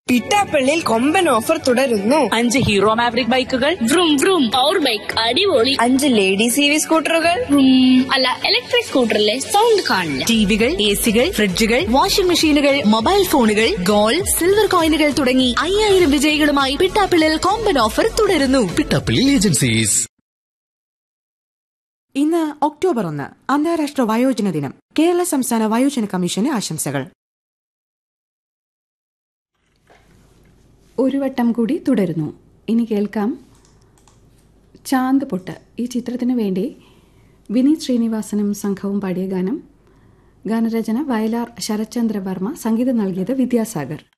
പിട്ടാപ്പള്ളിയിൽ കൊമ്പൻ ഓഫർ തുടരുന്നു അഞ്ച് ഹീറോ മാവറിക് ബൈക്കുകൾ vroom vroom പവർ ബൈക്ക് അടിപൊളി അഞ്ച് ലേഡീസ് ഇ വി സ്കൂട്ടറുകൾ vroom അല്ല ഇലക്ട്രിക് സ്കൂട്ടറിലെ സൗണ്ട് കാണില്ല ടിവികൾ എ സികൾ ഫ്രിഡ്ജുകൾ വാഷിംഗ് മെഷീനുകൾ മൊബൈൽ ഫോണുകൾ ഗോൾഡ് സിൽവർ കോയിനുകൾ തുടങ്ങി അയ്യായിരം വിജയികളുമായി പിട്ടാപ്പിളിൽ കോമ്പൻ ഓഫർ തുടരുന്നു പിട്ടപ്പിള്ളി ഏജൻസീസ് ഇന്ന് ഒക്ടോബർ ഒന്ന് അന്താരാഷ്ട്ര വയോജന ദിനം കേരള സംസ്ഥാന വയോജന കമ്മീഷന് ആശംസകൾ ഒരു വട്ടം കൂടി തുടരുന്നു ഇനി കേൾക്കാം ചാന്ത് പൊട്ട് ഈ ചിത്രത്തിന് വേണ്ടി വിനീത് ശ്രീനിവാസനും സംഘവും പാടിയ ഗാനം ഗാനരചന വയലാർ ശരത്ചന്ദ്ര വർമ്മ സംഗീതം നൽകിയത് വിദ്യാസാഗർ